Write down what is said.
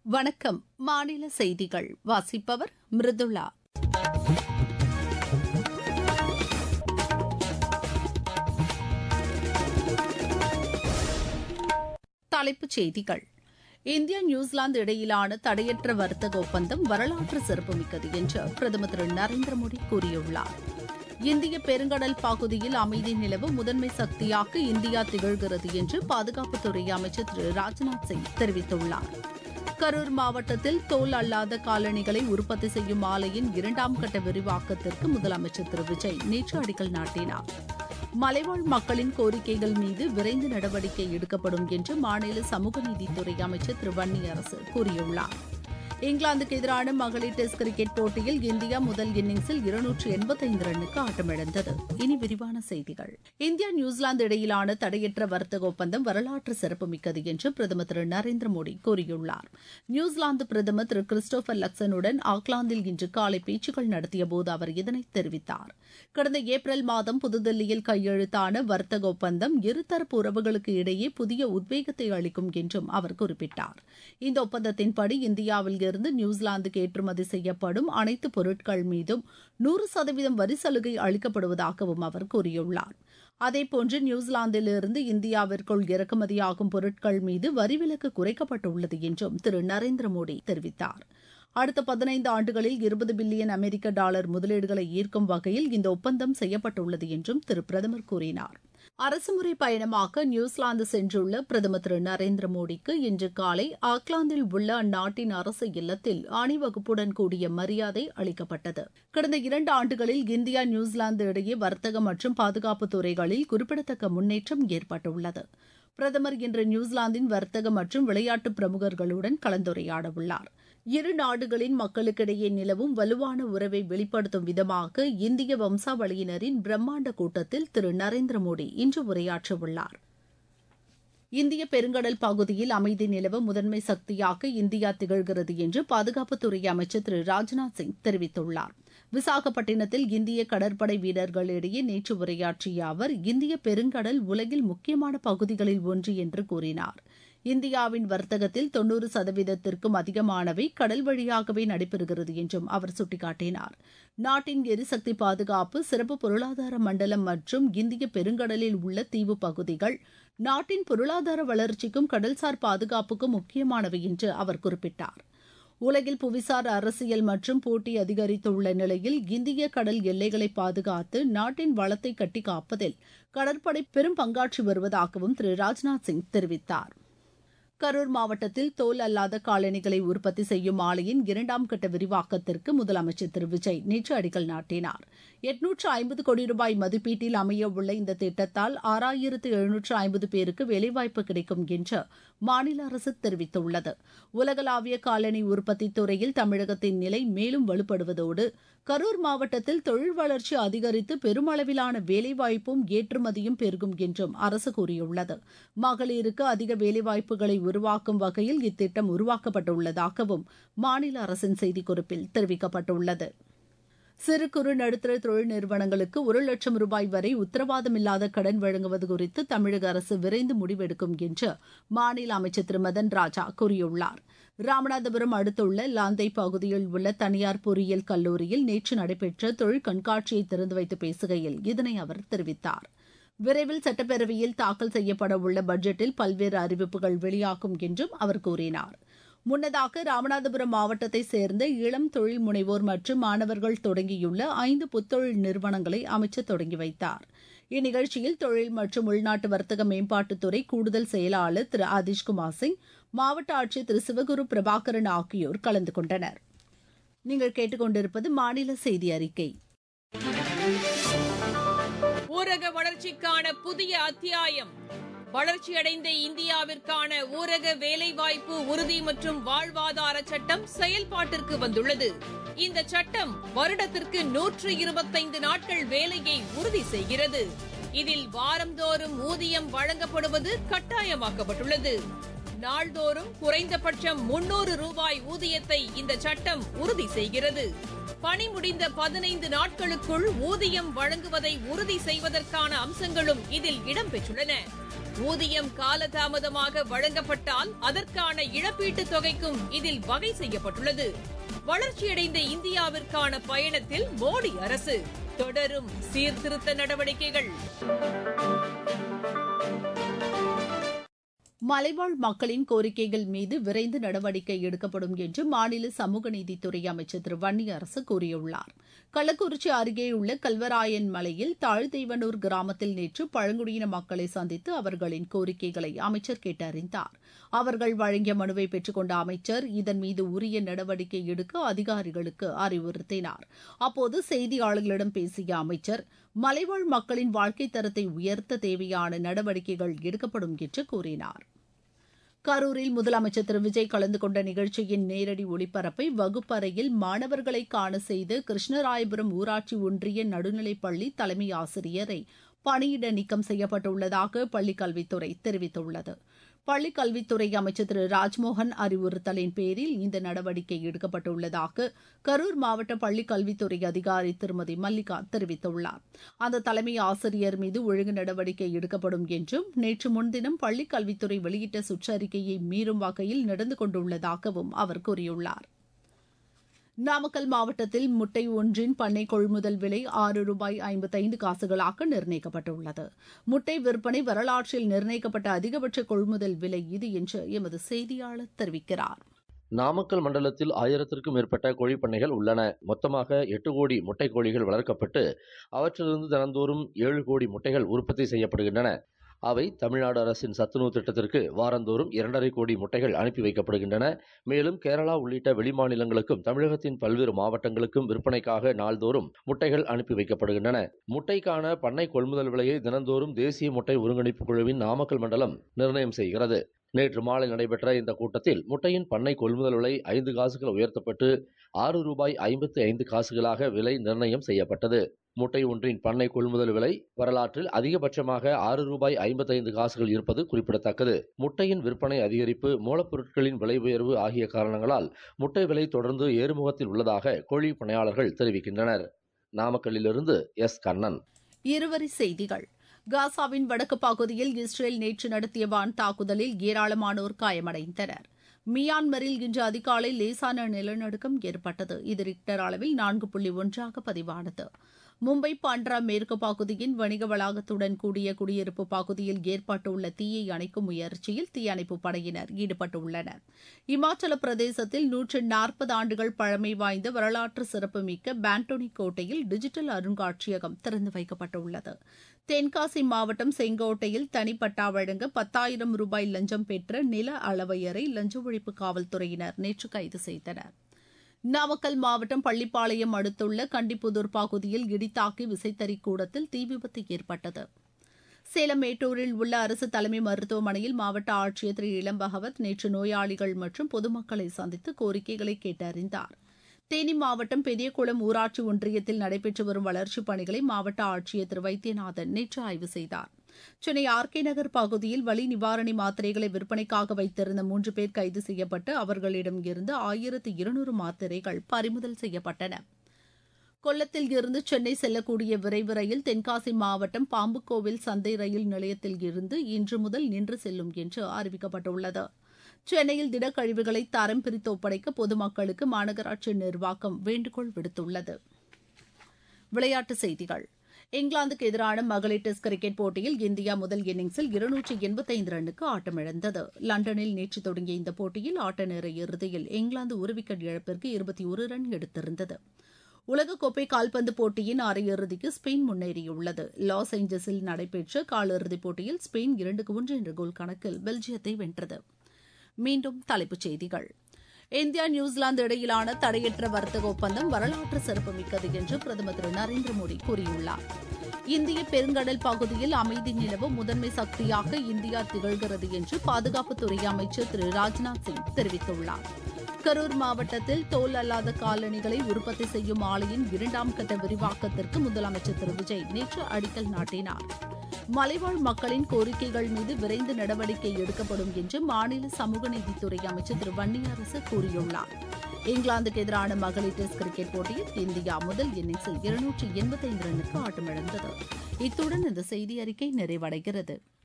வணக்கம் மாநில செய்திகள் வாசிப்பவர் மிருதுளா தலைப்புச் செய்திகள் இந்தியா நியூசிலாந்து இடையிலான தடையற்ற வர்த்தக ஒப்பந்தம் வரலாற்று சிறப்புமிக்கது என்று பிரதமர் திரு நரேந்திர மோடி கூறியுள்ளார் இந்திய பெருங்கடல் பகுதியில் அமைதி நிலவ முதன்மை சக்தியாக இந்தியா திகழ்கிறது என்று பாதுகாப்புத்துறை அமைச்சர் திரு ராஜ்நாத் சிங் தெரிவித்துள்ளார் கரூர் மாவட்டத்தில் தோல் அல்லாத காலணிகளை உற்பத்தி செய்யும் ஆலையின் இரண்டாம் கட்ட விரிவாக்கத்திற்கு முதலமைச்சர் திரு விஜய் நேற்று அடிக்கல் நாட்டினார் மலைவாழ் மக்களின் கோரிக்கைகள் மீது விரைந்து நடவடிக்கை எடுக்கப்படும் என்று மாநில சமூக நீதித்துறை அமைச்சர் திரு வன்னியரசு கூறியுள்ளார் இங்கிலாந்துக்கு எதிரான மகளிர் டெஸ்ட் கிரிக்கெட் போட்டியில் இந்தியா முதல் இன்னிங்ஸில் இருநூற்று எண்பத்தைந்து ரன்னுக்கு ஆட்டமிழந்தது இனி விரிவான செய்திகள் இந்தியா நியூசிலாந்து இடையிலான தடையற்ற வர்த்தக ஒப்பந்தம் வரலாற்று சிறப்புமிக்கது என்று பிரதமர் திரு நரேந்திர மோடி கூறியுள்ளார் நியூசிலாந்து பிரதமர் திரு கிறிஸ்டோபர் லக்சனுடன் ஆக்லாந்தில் இன்று காலை பேச்சுக்கள் நடத்தியபோது அவர் இதனை தெரிவித்தார் கடந்த ஏப்ரல் மாதம் புதுதில்லியில் கையெழுத்தான வர்த்தக ஒப்பந்தம் இருதரப்பு உறவுகளுக்கு இடையே புதிய உத்வேகத்தை அளிக்கும் என்றும் அவர் குறிப்பிட்டார் இந்த ஒப்பந்தத்தின்படி இந்தியாவில் இருந்து நியூசிலாந்துக்கு ஏற்றுமதி செய்யப்படும் அனைத்து பொருட்கள் மீதும் நூறு சதவீதம் வரி சலுகை அளிக்கப்படுவதாகவும் அவர் கூறியுள்ளார் அதேபோன்று நியூசிலாந்திலிருந்து இந்தியாவிற்குள் இறக்குமதியாகும் பொருட்கள் மீது வரி விலக்கு குறைக்கப்பட்டுள்ளது என்றும் திரு நரேந்திர மோடி தெரிவித்தார் அடுத்த பதினைந்து ஆண்டுகளில் இருபது பில்லியன் அமெரிக்க டாலர் முதலீடுகளை ஈர்க்கும் வகையில் இந்த ஒப்பந்தம் செய்யப்பட்டுள்ளது என்றும் திரு பிரதமர் கூறினார் அரசுமுறை பயணமாக நியூசிலாந்து சென்றுள்ள பிரதமர் திரு நரேந்திர மோடிக்கு இன்று காலை ஆக்லாந்தில் உள்ள அந்நாட்டின் அரசு இல்லத்தில் அணிவகுப்புடன் கூடிய மரியாதை அளிக்கப்பட்டது கடந்த இரண்டு ஆண்டுகளில் இந்தியா நியூசிலாந்து இடையே வர்த்தக மற்றும் பாதுகாப்பு துறைகளில் குறிப்பிடத்தக்க முன்னேற்றம் ஏற்பட்டுள்ளது பிரதமர் இன்று நியூசிலாந்தின் வர்த்தக மற்றும் விளையாட்டு பிரமுகர்களுடன் கலந்துரையாடவுள்ளார் இரு நாடுகளின் மக்களுக்கிடையே நிலவும் வலுவான உறவை வெளிப்படுத்தும் விதமாக இந்திய வம்சாவளியினரின் பிரம்மாண்ட கூட்டத்தில் திரு நரேந்திர மோடி இன்று உரையாற்றவுள்ளார் இந்திய பெருங்கடல் பகுதியில் அமைதி நிலவ முதன்மை சக்தியாக இந்தியா திகழ்கிறது என்று பாதுகாப்புத்துறை அமைச்சர் திரு ராஜ்நாத் சிங் தெரிவித்துள்ளார் விசாகப்பட்டினத்தில் இந்திய கடற்படை வீரர்களிடையே நேற்று உரையாற்றிய அவர் இந்திய பெருங்கடல் உலகில் முக்கியமான பகுதிகளில் ஒன்று என்று கூறினார் இந்தியாவின் வர்த்தகத்தில் தொன்னூறு சதவீதத்திற்கும் அதிகமானவை கடல் வழியாகவே நடைபெறுகிறது என்றும் அவர் சுட்டிக்காட்டினார் நாட்டின் எரிசக்தி பாதுகாப்பு சிறப்பு பொருளாதார மண்டலம் மற்றும் இந்திய பெருங்கடலில் உள்ள தீவு பகுதிகள் நாட்டின் பொருளாதார வளர்ச்சிக்கும் கடல்சார் பாதுகாப்புக்கும் முக்கியமானவை என்று அவர் குறிப்பிட்டார் உலகில் புவிசார் அரசியல் மற்றும் போட்டி அதிகரித்துள்ள நிலையில் இந்திய கடல் எல்லைகளை பாதுகாத்து நாட்டின் வளத்தை கட்டி காப்பதில் கடற்படை பெரும் பங்காற்றி வருவதாகவும் திரு ராஜ்நாத் சிங் தெரிவித்தார் கரூர் மாவட்டத்தில் தோல் அல்லாத காலணிகளை உற்பத்தி செய்யும் ஆலையின் இரண்டாம் கட்ட விரிவாக்கத்திற்கு முதலமைச்சர் திரு விஜய் நேற்று அடிக்கல் நாட்டினார் எட்நூற்று ஐம்பது கோடி ரூபாய் மதிப்பீட்டில் அமையவுள்ள இந்த திட்டத்தால் ஆறாயிரத்து எழுநூற்று ஐம்பது பேருக்கு வேலைவாய்ப்பு கிடைக்கும் என்று மாநில அரசு தெரிவித்துள்ளது உலகளாவிய காலணி உற்பத்தி துறையில் தமிழகத்தின் நிலை மேலும் வலுப்படுவதோடு கரூர் மாவட்டத்தில் தொழில் வளர்ச்சி அதிகரித்து பெருமளவிலான வேலைவாய்ப்பும் ஏற்றுமதியும் பெருகும் என்றும் அரசு கூறியுள்ளது மகளிருக்கு அதிக வேலைவாய்ப்புகளை உருவாக்கும் வகையில் இத்திட்டம் உருவாக்கப்பட்டுள்ளதாகவும் மாநில அரசின் செய்திக்குறிப்பில் தெரிவிக்கப்பட்டுள்ளது சிறு குறு நடுத்தர தொழில் நிறுவனங்களுக்கு ஒரு லட்சம் ரூபாய் வரை உத்தரவாதமில்லாத கடன் வழங்குவது குறித்து தமிழக அரசு விரைந்து முடிவெடுக்கும் என்று மாநில அமைச்சர் திரு மதன் ராஜா கூறியுள்ளார் ராமநாதபுரம் அடுத்துள்ள லாந்தை பகுதியில் உள்ள தனியார் பொறியியல் கல்லூரியில் நேற்று நடைபெற்ற தொழில் கண்காட்சியை திறந்து வைத்து பேசுகையில் இதனை அவர் தெரிவித்தார் விரைவில் சட்டப்பேரவையில் தாக்கல் செய்யப்பட உள்ள பட்ஜெட்டில் பல்வேறு அறிவிப்புகள் வெளியாகும் என்றும் அவர் கூறினார் முன்னதாக ராமநாதபுரம் மாவட்டத்தை சேர்ந்த இளம் தொழில் முனைவோர் மற்றும் மாணவர்கள் தொடங்கியுள்ள ஐந்து புத்தொழில் நிறுவனங்களை அமைச்சர் தொடங்கி வைத்தார் இந்நிகழ்ச்சியில் தொழில் மற்றும் உள்நாட்டு வர்த்தக மேம்பாட்டுத்துறை கூடுதல் செயலாளர் திரு ஆதிஷ்குமார் சிங் மாவட்ட ஆட்சியர் திரு சிவகுரு பிரபாகரன் ஆகியோர் கலந்து கொண்டனர் நீங்கள் கேட்டுக்கொண்டிருப்பது மாநில செய்தி அறிக்கை ஊரக வளர்ச்சிக்கான புதிய அத்தியாயம் வளர்ச்சியடைந்த இந்தியாவிற்கான ஊரக வேலைவாய்ப்பு உறுதி மற்றும் வாழ்வாதார சட்டம் செயல்பாட்டிற்கு வந்துள்ளது இந்த சட்டம் வருடத்திற்கு நூற்று இருபத்தைந்து நாட்கள் வேலையை உறுதி செய்கிறது இதில் வாரந்தோறும் ஊதியம் வழங்கப்படுவது கட்டாயமாக்கப்பட்டுள்ளது நாள்தோறும் குறைந்தபட்சம் முன்னூறு ரூபாய் ஊதியத்தை இந்த சட்டம் உறுதி செய்கிறது பணி முடிந்த பதினைந்து நாட்களுக்குள் ஊதியம் வழங்குவதை உறுதி செய்வதற்கான அம்சங்களும் இதில் இடம்பெற்றுள்ளன ஊதியம் காலதாமதமாக வழங்கப்பட்டால் அதற்கான இழப்பீட்டுத் தொகைக்கும் இதில் வகை செய்யப்பட்டுள்ளது வளர்ச்சியடைந்த இந்தியாவிற்கான பயணத்தில் மோடி அரசு தொடரும் சீர்திருத்த நடவடிக்கைகள் மலைவாழ் மக்களின் கோரிக்கைகள் மீது விரைந்து நடவடிக்கை எடுக்கப்படும் என்று மாநில சமூக நீதித்துறை அமைச்சர் திரு வன்னியரசு கூறியுள்ளார் கள்ளக்குறிச்சி அருகேயுள்ள கல்வராயன் மலையில் தாழ்தெய்வனூர் கிராமத்தில் நேற்று பழங்குடியின மக்களை சந்தித்து அவர்களின் கோரிக்கைகளை அமைச்சர் கேட்டறிந்தார் அவர்கள் வழங்கிய மனுவை பெற்றுக்கொண்ட அமைச்சர் இதன் மீது உரிய நடவடிக்கை எடுக்க அதிகாரிகளுக்கு அறிவுறுத்தினார் அப்போது செய்தியாளர்களிடம் பேசிய அமைச்சர் மலைவாழ் மக்களின் வாழ்க்கை தரத்தை உயர்த்த தேவையான நடவடிக்கைகள் எடுக்கப்படும் என்று கூறினார் கரூரில் முதலமைச்சர் திரு விஜய் கலந்து கொண்ட நிகழ்ச்சியின் நேரடி ஒளிபரப்பை வகுப்பறையில் மாணவர்களை காண செய்த கிருஷ்ணராயபுரம் ஊராட்சி ஒன்றிய நடுநிலைப்பள்ளி தலைமை ஆசிரியரை பணியிட நீக்கம் செய்யப்பட்டுள்ளதாக பள்ளிக் கல்வித்துறை தெரிவித்துள்ளது பள்ளிக் கல்வித்துறை அமைச்சர் திரு ராஜ்மோகன் அறிவுறுத்தலின் பேரில் இந்த நடவடிக்கை எடுக்கப்பட்டுள்ளதாக கரூர் மாவட்ட பள்ளிக் கல்வித்துறை அதிகாரி திருமதி மல்லிகா தெரிவித்துள்ளார் அந்த தலைமை ஆசிரியர் மீது ஒழுங்கு நடவடிக்கை எடுக்கப்படும் என்றும் நேற்று முன்தினம் பள்ளிக் கல்வித்துறை வெளியிட்ட சுற்றறிக்கையை மீறும் வகையில் நடந்து கொண்டுள்ளதாகவும் அவர் கூறியுள்ளார் நாமக்கல் மாவட்டத்தில் முட்டை ஒன்றின் பண்ணை கொள்முதல் விலை ஆறு ரூபாய் ஐம்பத்தைந்து காசுகளாக நிர்ணயிக்கப்பட்டுள்ளது முட்டை விற்பனை வரலாற்றில் நிர்ணயிக்கப்பட்ட அதிகபட்ச கொள்முதல் விலை இது என்று எமது செய்தியாளர் தெரிவிக்கிறார் நாமக்கல் மண்டலத்தில் ஆயிரத்திற்கும் மேற்பட்ட கோழிப்பண்ணைகள் உள்ளன மொத்தமாக எட்டு கோடி முட்டை கோழிகள் வளர்க்கப்பட்டு அவற்றிலிருந்து தினந்தோறும் ஏழு கோடி முட்டைகள் உற்பத்தி செய்யப்படுகின்றன அவை தமிழ்நாடு அரசின் சத்துணவு திட்டத்திற்கு வாரந்தோறும் இரண்டரை கோடி முட்டைகள் அனுப்பி வைக்கப்படுகின்றன மேலும் கேரளா உள்ளிட்ட வெளிமாநிலங்களுக்கும் தமிழகத்தின் பல்வேறு மாவட்டங்களுக்கும் விற்பனைக்காக நாள்தோறும் முட்டைகள் அனுப்பி வைக்கப்படுகின்றன முட்டைக்கான பண்ணை கொள்முதல் விலையை தினந்தோறும் தேசிய முட்டை ஒருங்கிணைப்பு குழுவின் நாமக்கல் மண்டலம் நிர்ணயம் செய்கிறது நேற்று மாலை நடைபெற்ற இந்த கூட்டத்தில் முட்டையின் பண்ணை கொள்முதல் விலை ஐந்து காசுகள் உயர்த்தப்பட்டு ஆறு ரூபாய் ஐம்பத்தி ஐந்து காசுகளாக விலை நிர்ணயம் செய்யப்பட்டது முட்டை ஒன்றின் பண்ணை கொள்முதல் விலை வரலாற்றில் அதிகபட்சமாக ஆறு ரூபாய் ஐம்பத்தைந்து காசுகள் இருப்பது குறிப்பிடத்தக்கது முட்டையின் விற்பனை அதிகரிப்பு மூலப்பொருட்களின் விலை உயர்வு ஆகிய காரணங்களால் முட்டை விலை தொடர்ந்து ஏறுமுகத்தில் உள்ளதாக கோழி பணியாளர்கள் தெரிவிக்கின்றனர் நாமக்கல்லிலிருந்து எஸ் கண்ணன் இருவரி செய்திகள் காசாவின் வடக்கு பகுதியில் இஸ்ரேல் நேற்று நடத்திய வான் தாக்குதலில் ஏராளமானோர் காயமடைந்தனர் மியான்மரில் இன்று அதிகாலை லேசான நிலநடுக்கம் ஏற்பட்டது இது ரிக்டர் அளவில் நான்கு புள்ளி ஒன்றாக பதிவானது மும்பை பாண்ட்ரா மேற்கு பகுதியின் வணிக வளாகத்துடன் கூடிய குடியிருப்பு பகுதியில் ஏற்பட்டுள்ள தீயை அணைக்கும் முயற்சியில் தீயணைப்பு படையினர் ஈடுபட்டுள்ளனர் இமாச்சல பிரதேசத்தில் நூற்று நாற்பது ஆண்டுகள் பழமை வாய்ந்த வரலாற்று சிறப்புமிக்க பாண்டோனி கோட்டையில் டிஜிட்டல் அருங்காட்சியகம் திறந்து வைக்கப்பட்டுள்ளது தென்காசி மாவட்டம் செங்கோட்டையில் தனிப்பட்டா வழங்க பத்தாயிரம் ரூபாய் லஞ்சம் பெற்ற நில அளவையரை லஞ்ச ஒழிப்பு காவல்துறையினர் நேற்று கைது செய்தனர் நாமக்கல் மாவட்டம் பள்ளிப்பாளையம் அடுத்துள்ள கண்டிப்புதூர் பகுதியில் இடித்தாக்கி விசைத்தறி கூடத்தில் தீ விபத்து ஏற்பட்டது சேலம் மேட்டூரில் உள்ள அரசு தலைமை மருத்துவமனையில் மாவட்ட ஆட்சியர் திரு இளம்பகவத் நேற்று நோயாளிகள் மற்றும் பொதுமக்களை சந்தித்து கோரிக்கைகளை கேட்டறிந்தார் தேனி மாவட்டம் பெரியகுளம் ஊராட்சி ஒன்றியத்தில் நடைபெற்று வரும் வளர்ச்சிப் பணிகளை மாவட்ட ஆட்சியர் திரு வைத்தியநாதன் நேற்று ஆய்வு செய்தார் சென்னை ஆர்கே நகர் பகுதியில் வலி நிவாரணி மாத்திரைகளை விற்பனைக்காக வைத்திருந்த மூன்று பேர் கைது செய்யப்பட்டு அவர்களிடம் இருந்து ஆயிரத்து இருநூறு மாத்திரைகள் பறிமுதல் செய்யப்பட்டன கொல்லத்தில் இருந்து சென்னை செல்லக்கூடிய விரைவு ரயில் தென்காசி மாவட்டம் பாம்புக்கோவில் சந்தை ரயில் நிலையத்தில் இருந்து இன்று முதல் நின்று செல்லும் என்று அறிவிக்கப்பட்டுள்ளது சென்னையில் திடக்கழிவுகளை தரம் பிரித்து ஒப்படைக்க பொதுமக்களுக்கு மாநகராட்சி நிர்வாகம் வேண்டுகோள் விடுத்துள்ளது விளையாட்டுச் செய்திகள் இங்கிலாந்துக்கு எதிரான மகளிர் டெஸ்ட் கிரிக்கெட் போட்டியில் இந்தியா முதல் இன்னிங்ஸில் இருநூற்றி எண்பத்தைந்து ரன்னுக்கு ஆட்டமிழந்தது லண்டனில் நேற்று தொடங்கிய இந்த போட்டியில் ஆட்ட நேர இறுதியில் இங்கிலாந்து ஒரு விக்கெட் இழப்பிற்கு இருபத்தி ஒரு ரன் எடுத்திருந்தது உலகக்கோப்பை கால்பந்து போட்டியின் அரையிறுதிக்கு ஸ்பெயின் முன்னேறியுள்ளது லாஸ் ஏஞ்சல்ஸில் நடைபெற்ற காலிறுதிப் போட்டியில் ஸ்பெயின் இரண்டுக்கு ஒன்று என்ற கோல் கணக்கில் பெல்ஜியத்தை வென்றது மீண்டும் தலைப்புச் செய்திகள் இந்தியா நியூசிலாந்து இடையிலான தடையற்ற வர்த்தக ஒப்பந்தம் வரலாற்று சிறப்புமிக்கது என்று பிரதமர் திரு நரேந்திர மோடி கூறியுள்ளார் இந்திய பெருங்கடல் பகுதியில் அமைதி நிலவ முதன்மை சக்தியாக இந்தியா திகழ்கிறது என்று பாதுகாப்புத்துறை அமைச்சர் திரு ராஜ்நாத் சிங் தெரிவித்துள்ளார் கரூர் மாவட்டத்தில் தோல் அல்லாத காலணிகளை உற்பத்தி செய்யும் ஆலையின் இரண்டாம் கட்ட விரிவாக்கத்திற்கு முதலமைச்சர் திரு விஜய் நேற்று அடிக்கல் நாட்டினார் மலைவாழ் மக்களின் கோரிக்கைகள் மீது விரைந்து நடவடிக்கை எடுக்கப்படும் என்று மாநில சமூக நீதித்துறை அமைச்சர் திரு வன்னியரசு கூறியுள்ளார் இங்கிலாந்துக்கு எதிரான மகளிர் டெஸ்ட் கிரிக்கெட் போட்டியில் இந்தியா முதல் இன்னிங்ஸில் இருநூற்றி எண்பத்தைந்து ரன்னுக்கு ஆட்டமிழந்தது இத்துடன் இந்த செய்தி அறிக்கை நிறைவடைகிறது